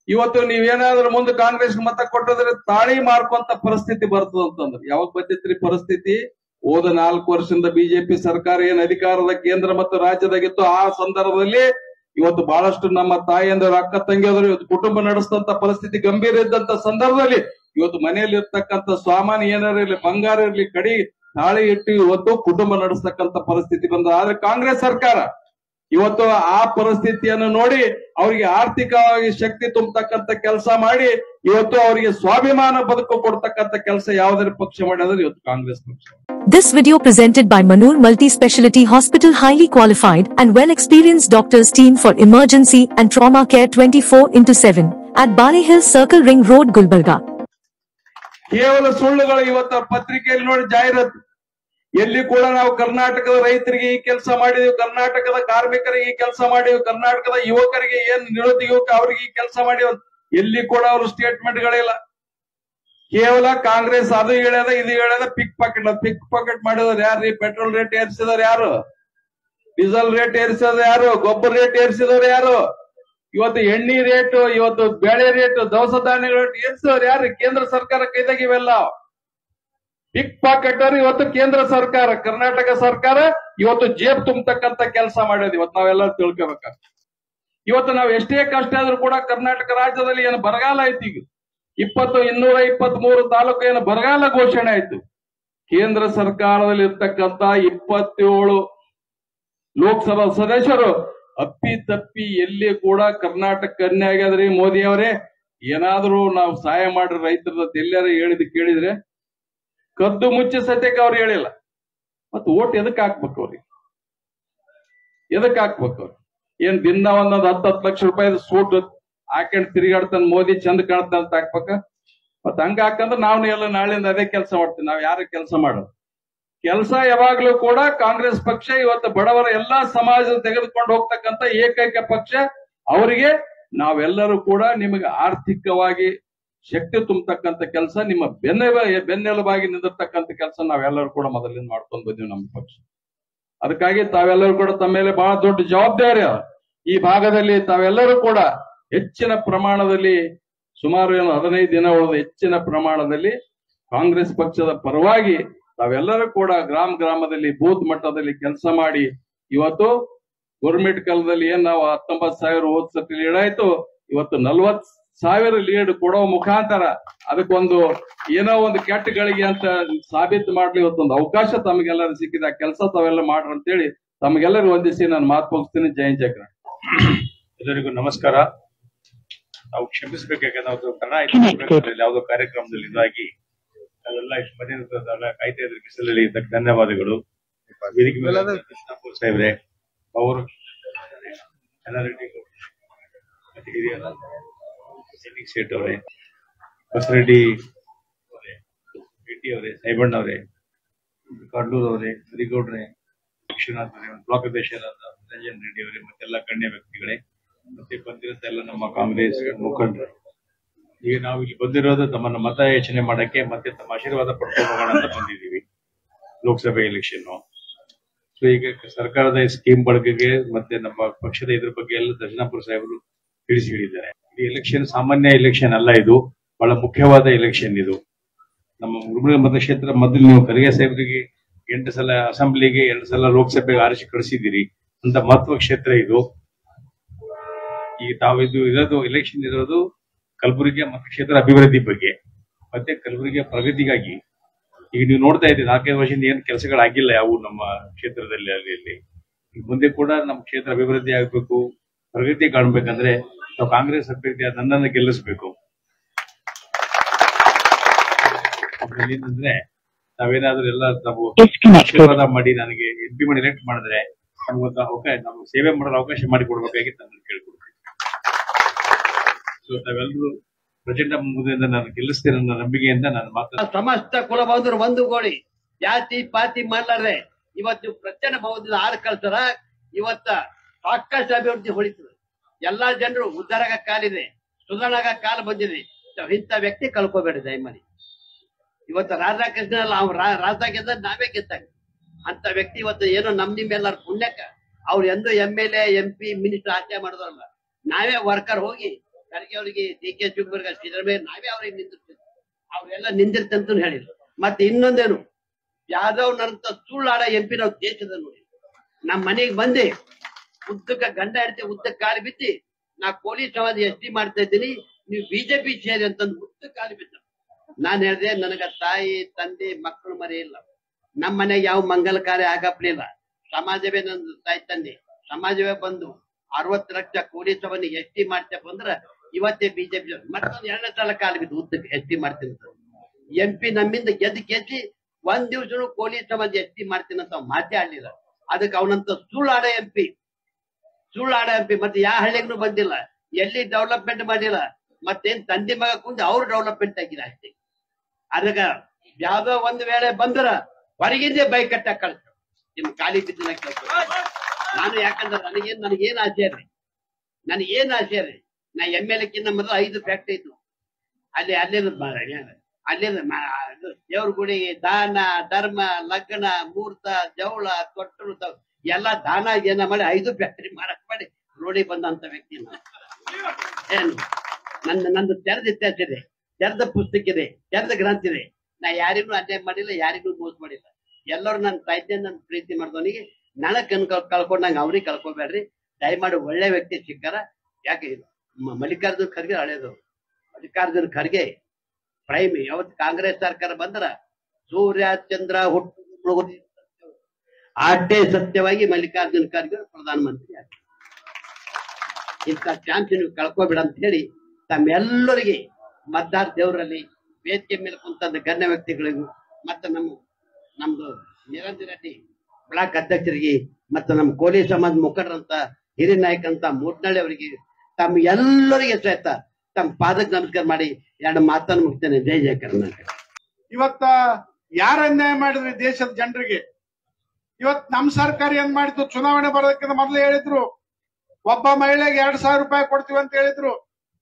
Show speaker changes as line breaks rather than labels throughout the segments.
ಇವತ್ತು ನೀವೇನಾದ್ರೂ ಮುಂದೆ ಕಾಂಗ್ರೆಸ್ ಮತ ಕೊಟ್ಟಿದ್ರೆ ತಾಳಿ ಮಾರ್ಕೊಂತ ಪರಿಸ್ಥಿತಿ ಬರ್ತದ ಅಂತಂದ್ರೆ ಯಾವಾಗ ಬಂದಿತ್ರಿ ಪರಿಸ್ಥಿತಿ ಹೋದ ನಾಲ್ಕು ವರ್ಷದಿಂದ ಬಿಜೆಪಿ ಸರ್ಕಾರ ಏನ್ ಅಧಿಕಾರದ ಕೇಂದ್ರ ಮತ್ತು ರಾಜ್ಯದಾಗಿತ್ತು ಆ ಸಂದರ್ಭದಲ್ಲಿ ಇವತ್ತು ಬಹಳಷ್ಟು ನಮ್ಮ ತಾಯಿಯಂದ್ರ ಅಕ್ಕ ತಂಗಿಯವರು ಇವತ್ತು ಕುಟುಂಬ ನಡೆಸಿದಂತ ಪರಿಸ್ಥಿತಿ ಗಂಭೀರ ಇದ್ದಂತ ಸಂದರ್ಭದಲ್ಲಿ ಇವತ್ತು ಮನೆಯಲ್ಲಿ ಇರ್ತಕ್ಕಂಥ ಸಾಮಾನ್ಯ ಏನಾರು ಇರ್ಲಿ ಬಂಗಾರ ಇರ್ಲಿ ಕಡಿ ತಾಳಿ ಇಟ್ಟು ಇವತ್ತು ಕುಟುಂಬ ನಡೆಸ್ತಕ್ಕಂಥ ಪರಿಸ್ಥಿತಿ ಬಂದ ಆದ್ರೆ ಕಾಂಗ್ರೆಸ್ ಸರ್ಕಾರ ಇವತ್ತು ಆ ಪರಿಸ್ಥಿತಿಯನ್ನು ನೋಡಿ ಅವರಿಗೆ ಆರ್ಥಿಕವಾಗಿ ಶಕ್ತಿ ತುಂಬತಕ್ಕಂತ ಕೆಲಸ ಮಾಡಿ ಇವತ್ತು ಅವರಿಗೆ ಸ್ವಾಭಿಮಾನ ಬದುಕು ಕೊಡ್ತಕ್ಕಂತ ಕೆಲಸ ಯಾವುದೇ ಪಕ್ಷ ಮಾಡಿದ್ರೆ ಇವತ್ತು ಕಾಂಗ್ರೆಸ್ ಪಕ್ಷ
This video presented by Manur Multi Speciality Hospital highly qualified and well experienced doctors team for emergency and trauma care 24 into 7 at Bali Hill Circle Ring Road Gulbarga.
ಕೇವಲ ಸುಳ್ಳುಗಳು ಇವತ್ತು ಪತ್ರಿಕೆಯಲ್ಲಿ ನೋಡಿ ಜಾಹೀರಾತು ಎಲ್ಲಿ ಕೂಡ ನಾವು ಕರ್ನಾಟಕದ ರೈತರಿಗೆ ಈ ಕೆಲಸ ಮಾಡಿದೀವಿ ಕರ್ನಾಟಕದ ಕಾರ್ಮಿಕರಿಗೆ ಈ ಕೆಲಸ ಮಾಡಿವಿ ಕರ್ನಾಟಕದ ಯುವಕರಿಗೆ ಏನ್ ನಿರುದ್ಯೋಗ ಅವರಿಗೆ ಈ ಕೆಲಸ ಮಾಡಿವಿ ಅಂತ ಎಲ್ಲಿ ಕೂಡ ಅವರು ಸ್ಟೇಟ್ಮೆಂಟ್ ಗಳಿಲ್ಲ ಕೇವಲ ಕಾಂಗ್ರೆಸ್ ಅದು ಹೇಳ್ಯದ ಇದು ಹೇಳ್ಯದ ಪಿಕ್ ಪಾಕೆಟ್ ಪಿಕ್ ಪಾಕೆಟ್ ಮಾಡಿದವ್ರು ಯಾರ್ರಿ ಪೆಟ್ರೋಲ್ ರೇಟ್ ಏರಿಸಿದವ್ರು ಯಾರು ಡೀಸೆಲ್ ರೇಟ್ ಏರಿಸಿದವ್ರು ಯಾರು ಗೊಬ್ಬರ ರೇಟ್ ಏರಿಸಿದವ್ರು ಯಾರು ಇವತ್ತು ಎಣ್ಣೆ ರೇಟ್ ಇವತ್ತು ಬೇಳೆ ರೇಟ್ ದವಸ ಧಾನ್ಯಗಳ ರೇಟ್ ಏರಿಸಿದವ್ರು ಯಾರು ಕೇಂದ್ರ ಸರ್ಕಾರ ಕೈದಾಗ ಇವೆಲ್ಲ ಪಿಕ್ ಪಾಕೆಟ್ ಅವ್ರು ಇವತ್ತು ಕೇಂದ್ರ ಸರ್ಕಾರ ಕರ್ನಾಟಕ ಸರ್ಕಾರ ಇವತ್ತು ಜೇಬ್ ತುಂಬತಕ್ಕಂತ ಕೆಲಸ ಮಾಡೋದು ಇವತ್ತು ನಾವೆಲ್ಲ ತಿಳ್ಕೊಬೇಕ ಇವತ್ತು ನಾವು ಎಷ್ಟೇ ಕಷ್ಟ ಆದ್ರೂ ಕೂಡ ಕರ್ನಾಟಕ ರಾಜ್ಯದಲ್ಲಿ ಏನು ಬರಗಾಲ ಐತಿ ಈಗ ಇಪ್ಪತ್ತು ಇನ್ನೂರ ಇಪ್ಪತ್ತ್ ಮೂರು ತಾಲೂಕು ಏನು ಬರಗಾಲ ಘೋಷಣೆ ಆಯ್ತು ಕೇಂದ್ರ ಸರ್ಕಾರದಲ್ಲಿ ಇರ್ತಕ್ಕಂತ ಇಪ್ಪತ್ತೇಳು ಲೋಕಸಭಾ ಸದಸ್ಯರು ಅಪ್ಪಿ ತಪ್ಪಿ ಎಲ್ಲಿ ಕೂಡ ಕರ್ನಾಟಕ ಕನ್ಯೆ ಆಗ್ಯದ್ರಿ ಮೋದಿ ಅವರೇ ಏನಾದ್ರೂ ನಾವು ಸಹಾಯ ಮಾಡ್ರಿ ರೈತರ ಎಲ್ಲಾರು ಹೇಳಿದ್ ಕೇಳಿದ್ರೆ ಕದ್ದು ಮುಚ್ಚಿ ಸತ್ಯಕ್ಕೆ ಅವ್ರು ಹೇಳಿಲ್ಲ ಮತ್ ಓಟ್ ಎದಕ್ ಹಾಕ್ಬೇಕು ಅವ್ರಿಗೆ ಎದಕ್ ಹಾಕ್ಬೇಕು ಅವ್ರು ಏನ್ ದಿನ ಒಂದೊಂದ್ ಹತ್ತು ಹತ್ತು ಲಕ್ಷ ರೂಪಾಯಿ ಸೂಟ್ ಹಾಕೊಂಡ್ ತಿರುಗಾಡ್ತಾನ ಮೋದಿ ಚಂದ ಕಾಣ್ತಾನ ಅಂತ ಹಾಕ್ಬೇಕ ಮತ್ ಹಂಗ ಹಾಕಂದ್ರೆ ನಾವು ಎಲ್ಲ ನಾಳೆಯಿಂದ ಅದೇ ಕೆಲಸ ಮಾಡ್ತೀವಿ ನಾವ್ ಯಾರು ಕೆಲಸ ಮಾಡೋದು ಕೆಲಸ ಯಾವಾಗ್ಲೂ ಕೂಡ ಕಾಂಗ್ರೆಸ್ ಪಕ್ಷ ಇವತ್ತು ಬಡವರ ಎಲ್ಲಾ ಸಮಾಜ ತೆಗೆದುಕೊಂಡು ಹೋಗ್ತಕ್ಕಂತ ಏಕೈಕ ಪಕ್ಷ ಅವರಿಗೆ ನಾವೆಲ್ಲರೂ ಕೂಡ ನಿಮಗೆ ಆರ್ಥಿಕವಾಗಿ ಶಕ್ತಿ ತುಂಬತಕ್ಕಂತ ಕೆಲಸ ನಿಮ್ಮ ಬೆನ್ನ ಬೆನ್ನೆಲುಬಾಗಿ ನಿಂದಿರ್ತಕ್ಕಂತ ಕೆಲಸ ನಾವೆಲ್ಲರೂ ಕೂಡ ಮೊದಲಿಂದ ಮಾಡ್ಕೊಂಡು ಬಂದೀವಿ ನಮ್ಮ ಪಕ್ಷ ಅದಕ್ಕಾಗಿ ತಾವೆಲ್ಲರೂ ಕೂಡ ತಮ್ಮ ಮೇಲೆ ಬಹಳ ದೊಡ್ಡ ಜವಾಬ್ದಾರಿ ಅದ. ಈ ಭಾಗದಲ್ಲಿ ತಾವೆಲ್ಲರೂ ಕೂಡ ಹೆಚ್ಚಿನ ಪ್ರಮಾಣದಲ್ಲಿ ಸುಮಾರು ಏನು ಹದಿನೈದು ದಿನ ಉಳಿದ ಹೆಚ್ಚಿನ ಪ್ರಮಾಣದಲ್ಲಿ ಕಾಂಗ್ರೆಸ್ ಪಕ್ಷದ ಪರವಾಗಿ ತಾವೆಲ್ಲರೂ ಕೂಡ ಗ್ರಾಮ ಗ್ರಾಮದಲ್ಲಿ ಬೂತ್ ಮಟ್ಟದಲ್ಲಿ ಕೆಲಸ ಮಾಡಿ ಇವತ್ತು ಗೌರ್ಮೆಂಟ್ ಕಾಲದಲ್ಲಿ ಏನ್ ನಾವು ಹತ್ತೊಂಬತ್ತು ಸಾವಿರ ಹೋದ್ ಸತಿ ಲೀಡ್ ಆಯ್ತು ಇವತ್ತು ನಲ್ವತ್ ಸಾವಿರ ಲೀಡ್ ಕೊಡೋ ಮುಖಾಂತರ ಅದಕ್ಕೊಂದು ಏನೋ ಒಂದು ಕೆಟ್ಟಗಳಿಗೆ ಅಂತ ಸಾಬೀತು ಮಾಡ್ಲಿ ಇವತ್ತೊಂದು ಅವಕಾಶ ತಮಗೆಲ್ಲರೂ ಸಿಕ್ಕಿದ ಕೆಲಸ ತಾವೆಲ್ಲ ಮಾಡ್ರಿ ಅಂತೇಳಿ ತಮಗೆಲ್ಲರೂ ವಂದಿಸಿ ನಾನು ಮಾತು ಮುಗಿಸ್ತೀನಿ ಜೈನ್ ಚಕ್ರ
ಎಲ್ಲರಿಗೂ ನಮಸ್ಕಾರ ನಾವು ಕ್ಷಮಿಸಬೇಕಾಗ ನಾವು ಕನ್ನಡ ಯಾವುದೋ ಕಾರ್ಯಕ್ರಮದಲ್ಲಿ ಇದಾಗಿ ನಾವೆಲ್ಲ ಇಷ್ಟು ಮನೆಯಿಂದ ಕಾಯ್ತಾ ಇದ್ರೆ ಬಿಸಿಲಲ್ಲಿ ಇದಕ್ಕೆ ಧನ್ಯವಾದಗಳು ವೇದಿಕೆ ಮೇಲೆ ಕೃಷ್ಣಪುರ ಸಾಹೇಬ್ರೆ ಅವರು ಚೆನ್ನಾರೆಡ್ಡಿ ಮತ್ತೆ ಹಿರಿಯರ ಸೈನಿಕ್ ಶೇಟ್ ಅವರೇ ಬಸರೆಡ್ಡಿ ಅವರೇ ಭೇಟಿ ಅವರೇ ಸಾಯಿಬಣ್ಣ ಅವರೇ ಕಡ್ಲೂರ್ ಅವರೇ ಹರಿಗೌಡ್ರೆ ವಿಶ್ವನಾಥ್ ಅವರೇ ಬ್ಲಾಕ್ ಅಧ್ಯಕ್ಷರಾದ ನಿರಂಜನ್ ರೆಡ್ಡಿ ಅವರೇ ಮತ್ತೆಲ್ಲ ಗಣ್ಯ ವ್ಯಕ್ತಿಗಳೇ ಮತ್ತೆ ಬಂದಿರುತ್ತೆ ಎಲ್ಲ ನಮ್ಮ ಕಾಂಗ್ರೆಸ್ ಮುಖಂಡರು ಈಗ ನಾವು ಇಲ್ಲಿ ಬಂದಿರೋದು ತಮ್ಮನ್ನ ಮತ ಯಾಚನೆ ಮಾಡಕ್ಕೆ ಮತ್ತೆ ತಮ್ಮ ಆಶೀರ್ವಾದ ಪಡ್ಕೊಂಡು ಹೋಗೋಣ ಅಂತ ಬಂದಿದ್ದೀವಿ ಲೋಕಸಭೆ ಎಲೆಕ್ಷನ್ ಸೊ ಈಗ ಸರ್ಕಾರದ ಸ್ಕೀಮ್ ಬಳಕೆಗೆ ಮತ್ತೆ ನಮ್ಮ ಪಕ್ಷದ ಇದ್ರ ಬಗ್ಗೆ ಎಲ್ಲ ದರ್ಶನಾಪುರ ಸಾಹೇಬರು ತಿಳಿಸಿ ಹೇಳಿದ್ದಾರೆ ಈ ಎಲೆಕ್ಷನ್ ಸಾಮಾನ್ಯ ಎಲೆಕ್ಷನ್ ಅಲ್ಲ ಇದು ಬಹಳ ಮುಖ್ಯವಾದ ಎಲೆಕ್ಷನ್ ಇದು ನಮ್ಮ ಉಡುಪಿ ಮತಕ್ಷೇತ್ರ ಮೊದಲು ನೀವು ಖರ್ಗೆ ಸಾಹೇಬರಿಗೆ ಎಂಟು ಸಲ ಅಸೆಂಬ್ಲಿಗೆ ಎರಡು ಸಲ ಲೋಕಸಭೆಗೆ ಆರಿಸಿ ಕಳಿಸಿದ್ದೀರಿ ಅಂತ ಮಹತ್ವ ಕ್ಷೇತ್ರ ಇದು ಈಗ ತಾವು ಇದು ಇರೋದು ಎಲೆಕ್ಷನ್ ಇರೋದು ಕಲಬುರಗಿ ಮತಕ್ಷೇತ್ರ ಅಭಿವೃದ್ಧಿ ಬಗ್ಗೆ ಮತ್ತೆ ಕಲಬುರಗಿಯ ಪ್ರಗತಿಗಾಗಿ ಈಗ ನೀವು ನೋಡ್ತಾ ಇದ್ದೀರಿ ನಾಲ್ಕೈದು ವರ್ಷದಿಂದ ಏನು ಕೆಲಸಗಳಾಗಿಲ್ಲ ಯಾವು ನಮ್ಮ ಕ್ಷೇತ್ರದಲ್ಲಿ ಅಲ್ಲಿ ಇಲ್ಲಿ ಈಗ ಮುಂದೆ ಕೂಡ ನಮ್ಮ ಕ್ಷೇತ್ರ ಅಭಿವೃದ್ಧಿ ಆಗ್ಬೇಕು ಪ್ರಗತಿ ಕಾಣ್ಬೇಕಂದ್ರೆ ನಾವು ಕಾಂಗ್ರೆಸ್ ಅಭ್ಯರ್ಥಿ ಆದ ನನ್ನನ್ನು ಗೆಲ್ಲಿಸ್ಬೇಕು ಆಮೇಲೆ ಏನಂದ್ರೆ ನಾವೇನಾದ್ರೂ ಎಲ್ಲ ನಾವು ಆಶೀರ್ವಾದ ಮಾಡಿ ನನಗೆ ಎಂ ಪಿ ಮಾಡಿ ಎಲೆಕ್ಟ್ ಮಾಡಿದ್ರೆ ನಮ್ಗೊಂದು ಅವಕಾಶ ನಮ್ಗೆ ಸೇವೆ ಮಾಡಲು ಅವಕಾಶ ಮಾಡಿ ಕೊಡ್ಬೇಕಾಗಿ ನಾನು ಕೇಳ್ಕೊಡ್ತೀನಿ ಸೊ ತಾವೆಲ್ಲರೂ ಪ್ರೆಸೆಂಟ್ ಮುಗಿದಿಂದ ನಾನು ಗೆಲ್ಲಿಸ್ತೇನೆ ಅನ್ನೋ ನಂಬಿಕೆಯಿಂದ ನಾನು ಮಾತಾಡ್ತೀನಿ
ಸಮಸ್ತ ಕುಲ ಬಂದ್ರು ಒಂದು ಗೋಳಿ ಜಾತಿ ಪಾತಿ ಮಾಡ್ಲಾರ್ದೆ ಇವತ್ತು ಪ್ರಚಂಡ ಭಾವದಿಂದ ಆರ್ ಕಳ್ತಾರ ಇವತ್ತ ಸಾಕಷ್ಟು ಅಭಿವೃದ್ಧಿ ಹೊಳಿತದ ಎಲ್ಲಾ ಜನರು ಉದ್ಧಾರಾಗ ಕಾಲಿದೆ ಸುಧಾರಣಾಗ ಕಾಲ ಬಂದಿದೆ ನಾವ್ ಇಂಥ ವ್ಯಕ್ತಿ ಕಳ್ಕೊಬೇಡಿ ದಯಮಾಡಿ ಇವತ್ತು ರಾಧಾಕೃಷ್ಣ ಅಲ್ಲ ಅವ್ರು ರಾಜ ಗೆದ್ದ ನಾವೇ ಗೆದ್ದಾಗ ಅಂತ ವ್ಯಕ್ತಿ ಇವತ್ತು ಏನೋ ನಮ್ ನಿಮ್ಮೆಲ್ಲರ ಪುಣ್ಯಕ್ಕ ಅವ್ರು ಎಂದು M L A M P minister ಆಚೆ ಮಾಡಿದ್ರಲ್ಲ ನಾವೇ ವರ್ಕರ್ ಹೋಗಿ ಖರ್ಗೆ ಅವರಿಗೆ ಡಿ ಕೆ ಶಿವಕುಮಾರ್ ಸಿದ್ದರಾಮಯ್ಯ ನಾವೇ ಅವ್ರಿಗೆ ನಿಂದಿರ್ತೀವಿ ಅವ್ರೆಲ್ಲ ನಿಂದಿರ್ತಂತ ಹೇಳಿದ್ರು ಮತ್ತೆ ಇನ್ನೊಂದೇನು ಯಾದವ್ ನಂತ ಸುಳ್ಳಾಡ ಎಂ ಪಿ ನಾವು ದೇಶದ ನೋಡಿ ನಮ್ ಮನೆಗೆ ಬಂದೆ ಉದ್ದಕ್ಕ ಗಂಡ ಹೆಂಡತಿ ಉದ್ದಕ್ಕೆ ಕಾಲು ಬಿತ್ತಿ ನಾ ಕೋಲಿ ಸಮಾಜ ಎಸ್ ಟಿ ಮಾಡ್ತಾ ಇದ್ದೀನಿ ನೀವು ಬಿಜೆಪಿ ಸೇರಿ ಅಂತಂದು ಉದ್ದಕ್ಕೆ ಕಾಲು ಬಿದ್ದ ನಾನ್ ಹೇಳ್ದೆ ನನಗ ತಾಯಿ ತಂದೆ ಮಕ್ಕಳು ಮರಿ ಇಲ್ಲ ನಮ್ಮ ಮನೆಗೆ ಯಾವ ಮಂಗಲ ಕಾರ್ಯ ಆಗಪ್ಲಿಲ್ಲ ಸಮಾಜವೇ ನಂದು ತಾಯಿ ತಂದೆ ಸಮಾಜವೇ ಬಂದು ಅರವತ್ತು ಲಕ್ಷ ಕೋಟಿ ಸಭೆನ ಎಸ್ ಟಿ ಮಾಡ್ತೇವೆ ಅಂದ್ರ ಇವತ್ತೇ ಬಿಜೆಪಿ ಮತ್ತೊಂದು ಎರಡನೇ ಸಲ ಕಾಲು ಬಿದ್ದು ಉದ್ದಕ್ಕೆ ಎಸ್ ಟಿ ಮಾಡ್ತೀನಿ ಎಂ ಪಿ ನಮ್ಮಿಂದ ಗೆದ್ದು ಗೆದ್ದಿ ಒಂದ್ ದಿವ್ಸನು ಕೋಲಿ ಸಮಾಜ ಎಸ್ ಟಿ ಮಾಡ್ತೀನಿ ಅಂತ ಅವ್ನ್ ಮಾತೇ ಆಡ್ಲಿಲ್ಲ ಅದಕ್ಕೆ ಅವನಂತ ಸುಳ್ಳಾಡ ಎಂ ಪಿ ಸುಳ್ಳಾಡ ಎಂ ಪಿ ಮತ್ತೆ ಯಾವ ಹಳ್ಳಿಗೂ ಬಂದಿಲ್ಲ ಎಲ್ಲಿ ಡೆವಲಪ್ಮೆಂಟ್ ಮಾಡಿಲ್ಲ ಮತ್ತೇನ್ ತಂದೆ ಮಗ ಕುಂದು ಅವ್ರು ಡೆವಲಪ್ಮೆಂಟ್ ಆಗಿಲ್ಲ ಅಷ್ಟೇ ಅದಕ್ಕ ಯಾವ್ದೋ ಒಂದ್ ವೇಳೆ ಬಂದ್ರ ಹೊರಗಿಂದೇ ಬೈ ಕಟ್ಟ ಕಳ್ಸ ನಿಮ್ ಖಾಲಿ ಬಿದ್ದಿನ ಕೆಲ್ಸ ನಾನು ಯಾಕಂದ್ರೆ ನನಗೇನ್ ನನಗೇನ್ ಆಸೆ ರೀ ನನಗೇನ್ ಆಸೆ ರೀ ನಾ ಎಮ್ ಎಲ್ ಕಿನ್ನ ಮೊದಲು ಐದು ಫ್ಯಾಕ್ಟ್ರಿ ಇದ್ವು ಅಲ್ಲಿ ಅಲ್ಲೇನು ಅಲ್ಲೇನು ದೇವ್ರ ಗುಡಿ ದಾನ ಧರ್ಮ ಲಗ್ನ ಮೂರ್ತ ಜವಳ ತೊಟ್ಟರು ತ- ಎಲ್ಲ ದಾನ ಏನ ಮಾಡಿ ಐದು ಫ್ಯಾಕ್ಟ್ರಿ ಮಾರಾಟ ಮಾಡಿ ರೋಡಿ ಬಂದಂತ ವ್ಯಕ್ತಿ ನಾನು ಏನು ನನ್ನ ನಂದು ತೆರೆದ ಇತಿಹಾಸ ಇದೆ ತೆರೆದ ಪುಸ್ತಕ ಇದೆ ತೆರೆದ ಗ್ರಂಥ ಇದೆ ನಾ ಯಾರಿಗೂ ಅನ್ಯಾಯ ಮಾಡಿಲ್ಲ ಯಾರಿಗೂ ಮೋಸ ಮಾಡಿಲ್ಲ ಎಲ್ಲರೂ ನನ್ನ ತಾಯ್ತೆ ನನ್ನ ಪ್ರೀತಿ ಮಾಡಿದವನಿಗೆ ನನಗ್ ಕಣ್ ಕಳ್ಕೊಂಡಂಗ ಅವ್ರಿಗೆ ಕಳ್ಕೊಬೇಡ್ರಿ ದಯಮಾಡಿ ಒಳ್ಳೆ ವ್ಯಕ್ತಿ ಸಿಕ್ಕಾರ ಯಾಕೆ ಇದು ಮ- ಮಲ್ಲಿಕಾರ್ಜುನ್ ಖರ್ಗೆ ಹಳೇದು ಮಲ್ಲಿಕಾರ್ಜುನ್ ಖರ್ಗೆ ಪ್ರೈಮ್ ಯಾವತ್ತು ಕಾಂಗ್ರೆಸ್ ಸರ್ಕಾರ ಬಂದ್ರ ಸೂರ್ಯ ಚಂದ್ರ ಹುಟ್ಟು ಆಟೇ ಸತ್ಯವಾಗಿ ಮಲ್ಲಿಕಾರ್ಜುನ್ ಖರ್ಗೆ ಪ್ರಧಾನಮಂತ್ರಿ ಆಗ್ತಾರೆ ಇಂಥ ಚಾನ್ಸ್ ನೀವು ಕಳ್ಕೊಬೇಡ ಅಂತ ಹೇಳಿ ತಮ್ಮೆಲ್ಲರಿಗೆ ಮತದಾರ ದೇವರಲ್ಲಿ ವೇದಿಕೆ ಮೇಲೆ ಕುಂತಂದ ಗಣ್ಯ ವ್ಯಕ್ತಿಗಳಿಗೂ ಮತ್ತೆ ನಮ್ಮ ನಮ್ದು ನಿರಂಜನ ರೆಡ್ಡಿ ಬ್ಲಾಕ್ ಅಧ್ಯಕ್ಷರಿಗೆ ಮತ್ತೆ ನಮ್ಮ ಕೋಲಿ ಸಮಾಜ ಮುಖಂಡರಂತ ಹಿರಿಯ ನಾಯಕ ಅಂತ ಮೂರ್ನಳ್ಳಿ ಅವರಿಗೆ ತಮ್ಮ ಎಲ್ಲರಿಗೆ ಸಹಿತ ತಮ್ಮ ಪಾದಕ್ಕೆ ನಮಸ್ಕಾರ ಮಾಡಿ ಎರಡು ಮಾತನ್ನು ಮುಗಿಸ್ತೇನೆ ಜೈ ಜಯ ಕರ್ನಾಟಕ
ಇವತ್ತ ಯಾರ ಅನ್ಯಾಯ ಮಾಡಿದ್ರಿ ದೇಶದ ಜನರಿಗೆ ಇವತ್ ನಮ್ ಸರ್ಕಾರ ಏನ್ ಮಾಡಿತು ಚುನಾವಣೆ ಬರೋದಕ್ಕಿಂತ ಮೊದಲು ಹೇಳಿದ್ರು ಒಬ್ಬ ಮಹಿಳೆಗೆ ಎರಡ್ ಸಾವಿರ ರೂಪಾಯಿ ಕೊಡ್ತೀವಿ ಅಂತ ಹೇಳಿದ್ರು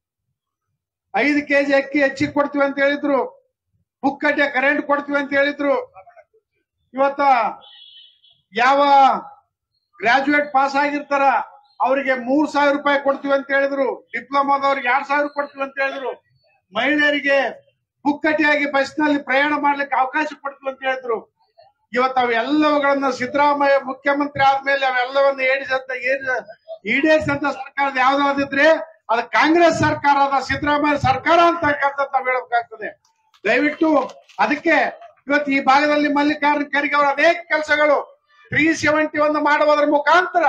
ಐದು ಕೆಜಿ ಅಕ್ಕಿ ಹೆಚ್ಚಿಗೆ ಕೊಡ್ತೀವಿ ಅಂತ ಹೇಳಿದ್ರು ಪುಕ್ಕಟ್ಟೆ ಕರೆಂಟ್ ಕೊಡ್ತೀವಿ ಅಂತ ಹೇಳಿದ್ರು ಇವತ್ತ ಯಾವ ಗ್ರಾಜುಯೇಟ್ ಪಾಸ್ ಆಗಿರ್ತಾರ ಅವರಿಗೆ ಮೂರ್ ಸಾವಿರ ರೂಪಾಯಿ ಕೊಡ್ತೀವಿ ಅಂತ ಹೇಳಿದ್ರು ಡಿಪ್ಲೊಮಾದವ್ರಿಗೆ ಎರಡ್ ಸಾವಿರ ಕೊಡ್ತೀವಿ ಅಂತ ಹೇಳಿದ್ರು ಮಹಿಳೆಯರಿಗೆ ಪುಕ್ಕಟಿಯಾಗಿ ಬಸ್ ನಲ್ಲಿ ಪ್ರಯಾಣ ಮಾಡ್ಲಿಕ್ಕೆ ಅವಕಾಶ ಕೊಡ್ತೀವಿ ಅಂತ ಹೇಳಿದ್ರು ಇವತ್ತು ಅವೆಲ್ಲವುಗಳನ್ನ ಸಿದ್ದರಾಮಯ್ಯ ಮುಖ್ಯಮಂತ್ರಿ ಆದ್ಮೇಲೆ ಅವೆಲ್ಲವನ್ನು ಏಡಿಸಂತ ಈಡೇರಿಸಂತ ಸರ್ಕಾರದ ಯಾವ್ದಾದಿದ್ರೆ ಅದು ಕಾಂಗ್ರೆಸ್ ಸರ್ಕಾರ ಅದ ಸಿದ್ದರಾಮಯ್ಯ ಸರ್ಕಾರ ಅಂತ ನಾವ್ ಹೇಳ್ಬೇಕಾಗ್ತದೆ ದಯವಿಟ್ಟು ಅದಕ್ಕೆ ಇವತ್ತು ಈ ಭಾಗದಲ್ಲಿ ಮಲ್ಲಿಕಾರ್ಜುನ ಖರ್ಗೆ ಅವರ ಅನೇಕ ಕೆಲಸಗಳು ತ್ರೀ ಸೆವೆಂಟಿ ಒಂದು ಮಾಡುವುದರ ಮುಖಾಂತರ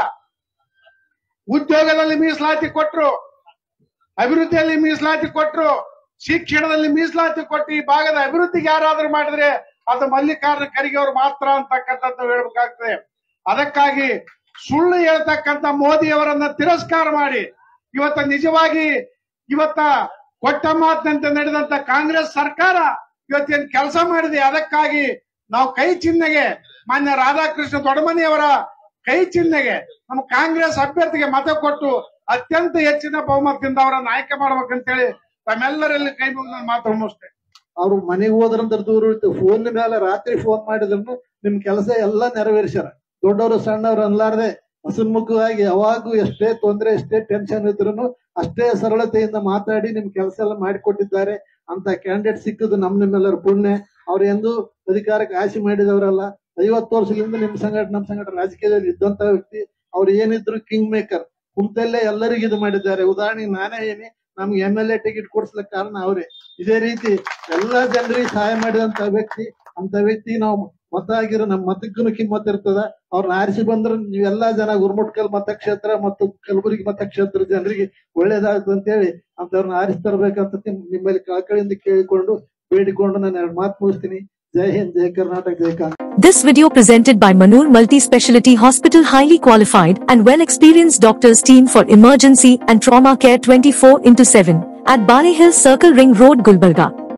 ಉದ್ಯೋಗದಲ್ಲಿ ಮೀಸಲಾತಿ ಕೊಟ್ರು ಅಭಿವೃದ್ಧಿಯಲ್ಲಿ ಮೀಸಲಾತಿ ಕೊಟ್ರು ಶಿಕ್ಷಣದಲ್ಲಿ ಮೀಸಲಾತಿ ಕೊಟ್ಟು ಈ ಭಾಗದ ಅಭಿವೃದ್ಧಿಗೆ ಯಾರಾದ್ರೂ ಮಾಡಿದ್ರೆ ಅದು ಮಲ್ಲಿಕಾರ್ಜುನ ಖರ್ಗೆ ಅವರು ಮಾತ್ರ ಅಂತಕ್ಕಂಥದ್ದು ಹೇಳ್ಬೇಕಾಗ್ತದೆ ಅದಕ್ಕಾಗಿ ಸುಳ್ಳು ಹೇಳ್ತಕ್ಕಂಥ ಮೋದಿ ಅವರನ್ನ ತಿರಸ್ಕಾರ ಮಾಡಿ ಇವತ್ತ ನಿಜವಾಗಿ ಇವತ್ತ ಕೊಟ್ಟ ಮಾತಿನಂತೆ ನಡೆದಂತ ಕಾಂಗ್ರೆಸ್ ಸರ್ಕಾರ ಇವತ್ತೇನ್ ಕೆಲಸ ಮಾಡಿದೆ ಅದಕ್ಕಾಗಿ ನಾವು ಕೈ ಚಿಹ್ನೆಗೆ ಮಾನ್ಯ ರಾಧಾಕೃಷ್ಣ ದೊಡ್ಡಮನಿಯವರ ಕೈ ಚಿಹ್ನೆಗೆ ನಮ್ಮ ಕಾಂಗ್ರೆಸ್ ಅಭ್ಯರ್ಥಿಗೆ ಮತ ಕೊಟ್ಟು ಅತ್ಯಂತ ಹೆಚ್ಚಿನ ಬಹುಮತದಿಂದ ಅವರನ್ನ ಆಯ್ಕೆ ಮಾಡ್ಬೇಕಂತೇಳಿ ತಮ್ಮೆಲ್ಲರಲ್ಲಿ ಕೈ ಮುಗಿದ ಮಾತು ಮುಗಿಸ್ತೇನೆ
ಅವ್ರು ಮನೆಗೆ ಹೋದ್ರಂದ್ರ ದೂರ ಇತ್ತು ಫೋನ್ ಮೇಲೆ ರಾತ್ರಿ ಫೋನ್ ಮಾಡಿದ್ರು ನಿಮ್ ಕೆಲಸ ಎಲ್ಲಾ ನೆರವೇರಿಸ್ಯಾರ ದೊಡ್ಡವರು ಸಣ್ಣವ್ರು ಅನ್ಲಾರ್ದೆ ಹಸನ್ಮುಖವಾಗಿ ಯಾವಾಗೂ ಎಷ್ಟೇ ತೊಂದರೆ ಎಷ್ಟೇ ಟೆನ್ಷನ್ ಇದ್ರು ಅಷ್ಟೇ ಸರಳತೆಯಿಂದ ಮಾತಾಡಿ ನಿಮ್ ಕೆಲಸ ಎಲ್ಲ ಮಾಡಿಕೊಟ್ಟಿದ್ದಾರೆ ಅಂತ ಕ್ಯಾಂಡಿಡೇಟ್ ಸಿಕ್ಕದು ನಮ್ ನಿಮ್ಮೆಲ್ಲರ ಪುಣ್ಯ ಅವ್ರು ಎಂದು ಅಧಿಕಾರಕ್ಕೆ ಆಸೆ ಮಾಡಿದವರಲ್ಲ ಐವತ್ತು ವರ್ಷದಿಂದ ನಿಮ್ ಸಂಘಟ ನಮ್ ಸಂಘಟ ರಾಜಕೀಯದಲ್ಲಿ ಇದ್ದಂತ ವ್ಯಕ್ತಿ ಅವ್ರು ಏನಿದ್ರು ಕಿಂಗ್ ಮೇಕರ್ ಕುಂತಲ್ಲೇ ಎಲ್ಲರಿಗೂ ಇದು ಮಾಡಿದ್ದಾರೆ ಉದಾಹರಣೆಗೆ ನಾನೇ ಏನಿ ನಮ್ಗೆ ಎಂ ಎಲ್ ಎ ಟಿಕೆಟ್ ಕೊಡ್ಸ್ಲಿಕ್ಕೆ ಕಾರಣ ಅವರೇ ಇದೇ ರೀತಿ ಎಲ್ಲಾ ಜನರಿಗೆ ಸಹಾಯ ಮಾಡಿದಂತ ವ್ಯಕ್ತಿ ಅಂತ ವ್ಯಕ್ತಿ ನಾವು ಮತ ಆಗಿರೋ ನಮ್ಮ ಮತಕ್ಕೂ ಕಿಮ್ಮತ್ ಇರ್ತದ ಅವ್ರನ್ನ ಆರಿಸಿ ಬಂದ್ರೆ ನೀವೆಲ್ಲಾ ಜನ ಗುರುಮುಟ್ಕಲ್ ಮತಕ್ಷೇತ್ರ ಮತ್ತು ಕಲಬುರಗಿ ಮತಕ್ಷೇತ್ರ ಜನರಿಗೆ ಒಳ್ಳೇದಾಗುತ್ತೆ ಅಂತ ಹೇಳಿ ಅಂತವ್ರನ್ನ ಆರಿಸಿ ತರಬೇಕಂತ ನಿಮ್- ನಿಮ್ಮಲ್ಲಿ ಕಳಕಳಿಯಿಂದ ಕೇಳಿಕೊಂಡು ಬೇಡಿಕೊಂಡು ನಾನು ಎರಡು ಮಾತು ಮುಗಿಸ್ತೀನಿ ಜೈ ಹಿಂದ್ ಜೈ ಕರ್ನಾಟಕ ಜೈ Congress
This video presented by Manur Multi Speciality Hospital highly qualified and well experienced doctors team for emergency and trauma care 24 into 7 at Bali Hill Circle Ring Road Gulbarga.